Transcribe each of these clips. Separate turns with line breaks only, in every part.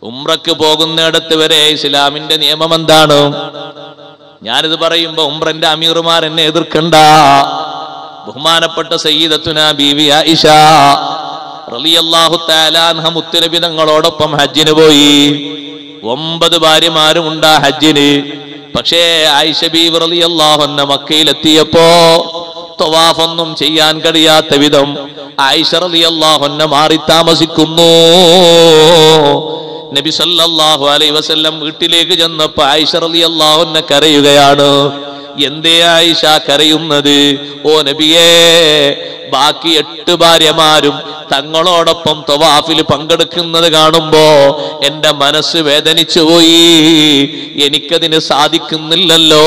ഉംറക്ക് പോകുന്നിടത്ത് വരെ ഇസ്ലാമിന്റെ നിയമം എന്താണ് ഞാനിത് പറയുമ്പോ ഉംറന്റെ അമീറുമാർ എന്നെ എതിർക്കണ്ട ബഹുമാനപ്പെട്ട സയ്യിദത്തുന ബീവി ആയിഷ റളിയല്ലാഹു തആലാൻഹ മുത്തുനബി തങ്ങളോടൊപ്പം ഹജ്ജിന് പോയി ഒമ്പത് ഭാര്യമാരും ഉണ്ടാ ഹജ്ജിന് പക്ഷേ ആയിഷ ബീവി റളിയല്ലാഹു അൻഹ മക്കയിലെത്തിയപ്പോ തവാഫൊന്നും ചെയ്യാൻ കഴിയാത്ത വിധം ആയിഷ റളിയല്ലാഹു അൻഹ മാറി താമസിക്കുന്നു നബി സല്ലല്ലാഹു അലൈഹി വസല്ലം വീട്ടിലേക്ക് ചെന്നപ്പോ ആയിഷ റളിയല്ലാഹു അൻഹ കരയുകയാണ് എന്തേ ആയിഷ കരയുന്നത് ഓ നബിയേ ബാക്കി എട്ട് ഭാര്യമാരും തങ്ങളോടൊപ്പം തവാഫിൽ പങ്കെടുക്കുന്നത് കാണുമ്പോ എന്റെ മനസ്സ് വേദനിച്ചു പോയി എനിക്കതിന് സാധിക്കുന്നില്ലല്ലോ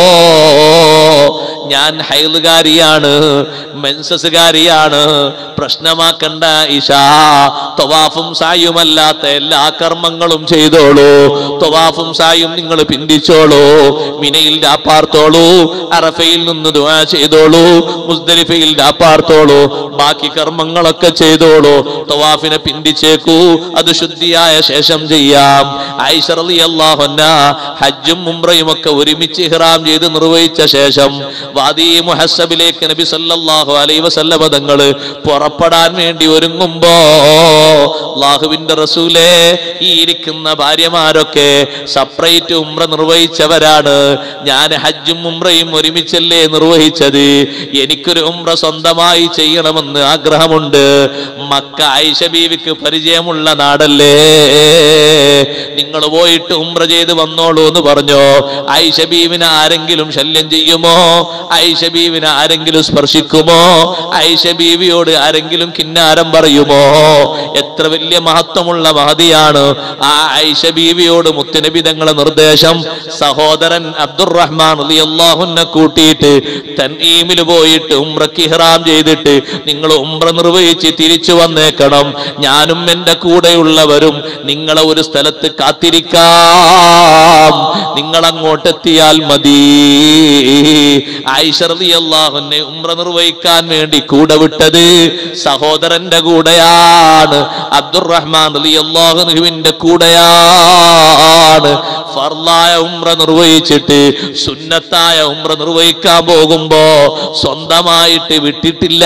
ഞാൻ ഹൈലുകാരിയാണ് മെൻസസുകാരിയാണ് പ്രശ്നമാക്കണ്ട ഇഷ തൊവാഫും സായുമല്ലാത്ത എല്ലാ കർമ്മങ്ങളും ചെയ്തോളൂ തൊവാഫും സായും നിങ്ങൾ പിന്തിച്ചോളൂ മിനയിൽ രാപ്പാർത്തോളൂ അറഫയിൽ നിന്ന് ദുആ ചെയ്തോളൂ മുസ്ദലിഫയിൽ രാപ്പാർത്തോളൂ ബാക്കി കർമ്മങ്ങളൊക്കെ ചെയ്തോളൂ തൊവാഫിനെ പിന്തിച്ചേക്കൂ അത് ശുദ്ധിയായ ശേഷം ചെയ്യാം ആയിഷ റളിയല്ലാഹു അൻഹ ഹജ്ജും ഉംറയും ഒക്കെ ഒരുമിച്ച് ഇഹ്റാം ചെയ്ത് നിർവഹിച്ച ശേഷം വാദി മുഹസ്സബിലേക്ക് നബി സല്ലല്ലാഹു അലൈഹി വസല്ലമ തങ്ങള് പുറപ്പെടാൻ വേണ്ടി ഒരുങ്ങുമ്പോ അള്ളാഹുവിന്റെ റസൂലേ ഈ ഇരിക്കുന്ന ഭാര്യമാരൊക്കെ സെപ്പറേറ്റ് ഉംറ നിർവഹിച്ചവരാണ് ഞാൻ ഹജ്ജും ഉംറയും ഒരുമിച്ചല്ലേ നിർവഹിച്ചത് എനിക്കൊരു ഉംറ സ്വന്തമായി ചെയ്യണമെന്ന് ആഗ്രഹമുണ്ട് മക്ക ആയിഷ ബീവിക്ക് പരിചയമുള്ള നാടല്ലേ നിങ്ങൾ പോയിട്ട് ഉംറ ചെയ്ത് വന്നോളൂ എന്ന് പറഞ്ഞോ ആയിഷ ബീവിനെ ആരെങ്കിലും ശല്യം ചെയ്യുമോ ആയിഷ ബീവിനെ ആരെങ്കിലും സ്പർശിക്കുമോ ആയിഷ ബീവിയോട് ആരെങ്കിലും കിന്നാരം പറയുമോ എത്ര വലിയ മഹത്വമുള്ള മഹതിയാണ് ആ ആയിഷ ബീവിയോട് മുത്തുനബി തങ്ങളെ നിർദ്ദേശം സഹോദരൻ അബ്ദുറഹ്മാൻ അള്ളാഹുനെ കൂട്ടിയിട്ട് തന്നീമിൽ പോയിട്ട് ഉംറക്ക് ഇഹ്റാം ചെയ്തിട്ട് നിങ്ങൾ ഉംറ നിർവഹിച്ച് തിരിച്ചു വന്നേക്കണം ഞാനും എന്റെ കൂടെയുള്ളവരും നിങ്ങളെ ഒരു സ്ഥലത്ത് കാത്തിരിക്കാം നിങ്ങൾ അങ്ങോട്ടെത്തിയാൽ മതി ആയിഷർലി അള്ളാഹുനെ ഉംറ നിർവഹിക്കാൻ വേണ്ടി കൂടെ വിട്ടത് സഹോദരന്റെ കൂടെയാണ് അബ്ദുറഹ്മാൻ അലി അള്ളാഹുനുവിന്റെ കൂടെയാണ് ഫർലായ ഉംറ നിർവഹിച്ചിട്ട് സുന്നത്തായ ഉംറ നിർവഹിക്കാൻ പോകുമ്പോ സ്വന്തമായിട്ട് വിട്ടിട്ടില്ല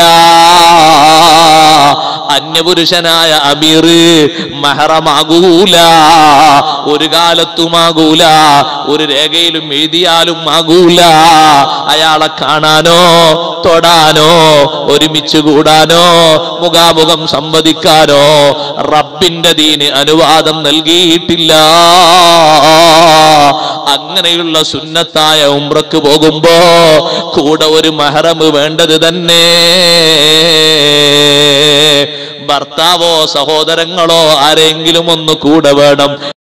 അന്യപുരുഷനായ അമീർ മഹറമാകൂല ഒരു കാലത്തുമാകൂല ഒരു രേഖയിലും എഴുതിയാലും ആകൂല അയാളെ കാണാനോ തൊടാനോ ഒരുമിച്ച് കൂടാനോ മുഖാമുഖം സംവദിക്കാനോ റബ്ബിന്റെ ദീന് അനുവാദം നൽകിയിട്ടില്ല അങ്ങനെയുള്ള സുന്നത്തായ ഉംറക്ക് പോകുമ്പോ കൂടെ ഒരു മഹറം വേണ്ടത് തന്നെ ഭർത്താവോ സഹോദരങ്ങളോ ആരെങ്കിലും ഒന്ന് കൂടെ വേണം